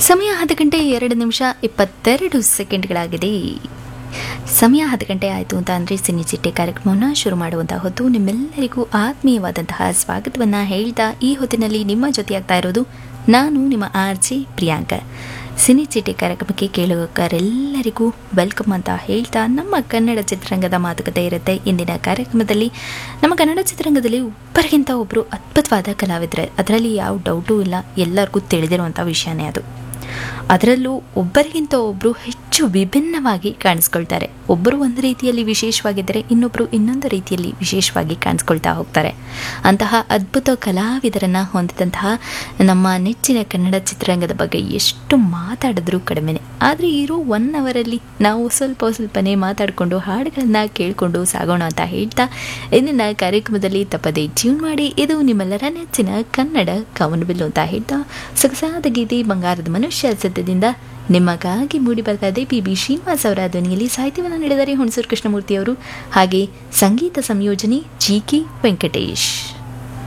ಸಮಯ ಹತ್ತು ಗಂಟೆ ಎರಡು ನಿಮಿಷ ಇಪ್ಪತ್ತೆರಡು ಸೆಕೆಂಡ್ಗಳಾಗಿದೆ ಸಮಯ ಹತ್ತು ಗಂಟೆ ಆಯಿತು ಅಂತ ಅಂದರೆ ಸಿನಿ ಚಿಟ್ಟೆ ಕಾರ್ಯಕ್ರಮವನ್ನು ಶುರು ಮಾಡುವಂಥ ಹೊತ್ತು ನಿಮ್ಮೆಲ್ಲರಿಗೂ ಆತ್ಮೀಯವಾದಂತಹ ಸ್ವಾಗತವನ್ನು ಹೇಳ್ತಾ ಈ ಹೊತ್ತಿನಲ್ಲಿ ನಿಮ್ಮ ಜೊತೆಯಾಗ್ತಾ ಇರೋದು ನಾನು ನಿಮ್ಮ ಆರ್ ಜೆ ಪ್ರಿಯಾಂಕ ಸಿನಿ ಚಿಟ್ಟೆ ಕಾರ್ಯಕ್ರಮಕ್ಕೆ ಕೇಳುವವರೆಲ್ಲರಿಗೂ ವೆಲ್ಕಮ್ ಅಂತ ಹೇಳ್ತಾ ನಮ್ಮ ಕನ್ನಡ ಚಿತ್ರರಂಗದ ಮಾತುಕತೆ ಇರುತ್ತೆ ಇಂದಿನ ಕಾರ್ಯಕ್ರಮದಲ್ಲಿ ನಮ್ಮ ಕನ್ನಡ ಚಿತ್ರರಂಗದಲ್ಲಿ ಒಬ್ಬರಿಗಿಂತ ಒಬ್ಬರು ಅದ್ಭುತವಾದ ಕಲಾವಿದರೆ ಅದರಲ್ಲಿ ಯಾವ ಡೌಟೂ ಇಲ್ಲ ಎಲ್ಲರಿಗೂ ತಿಳಿದಿರುವಂಥ ವಿಷಯನೇ ಅದು ಅದರಲ್ಲೂ ಒಬ್ಬರಿಗಿಂತ ಒಬ್ಬರು ಹೆಚ್ಚು ವಿಭಿನ್ನವಾಗಿ ಕಾಣಿಸ್ಕೊಳ್ತಾರೆ ಒಬ್ಬರು ಒಂದು ರೀತಿಯಲ್ಲಿ ವಿಶೇಷವಾಗಿದ್ದರೆ ಇನ್ನೊಬ್ಬರು ಇನ್ನೊಂದು ರೀತಿಯಲ್ಲಿ ವಿಶೇಷವಾಗಿ ಕಾಣಿಸ್ಕೊಳ್ತಾ ಹೋಗ್ತಾರೆ ಅಂತಹ ಅದ್ಭುತ ಕಲಾವಿದರನ್ನು ಹೊಂದಿದಂತಹ ನಮ್ಮ ನೆಚ್ಚಿನ ಕನ್ನಡ ಚಿತ್ರರಂಗದ ಬಗ್ಗೆ ಎಷ್ಟು ಮಾತಾಡಿದ್ರೂ ಕಡಿಮೆನೆ ಆದರೆ ಇರೋ ಒನ್ ಅವರಲ್ಲಿ ನಾವು ಸ್ವಲ್ಪ ಸ್ವಲ್ಪನೇ ಮಾತಾಡಿಕೊಂಡು ಹಾಡುಗಳನ್ನ ಕೇಳಿಕೊಂಡು ಸಾಗೋಣ ಅಂತ ಹೇಳ್ತಾ ಇಂದಿನ ಕಾರ್ಯಕ್ರಮದಲ್ಲಿ ತಪ್ಪದೆ ಟ್ಯೂನ್ ಮಾಡಿ ಇದು ನಿಮ್ಮೆಲ್ಲರ ನೆಚ್ಚಿನ ಕನ್ನಡ ಕವನಬಿಲ್ಲು ಅಂತ ಹೇಳ್ತಾ ಸೊಗಸಾದ ಗೀತೆ ಬಂಗಾರದ ಮನುಷ್ಯ ಸದ್ಯದಿಂದ ನಿಮಗಾಗಿ ಮೂಡಿ ಬರ್ತಾ ಇದೆ ಪಿ ಬಿ ಶ್ರೀನಿವಾಸ್ ಅವರ ಧ್ವನಿಯಲ್ಲಿ ಸಾಹಿತ್ಯವನ್ನು ನೀಡಿದರೆ ಹುಣಸೂರು ಕೃಷ್ಣಮೂರ್ತಿ ಅವರು ಹಾಗೆ ಸಂಗೀತ ಸಂಯೋಜನೆ ಜಿ ಕೆ ವೆಂಕಟೇಶ್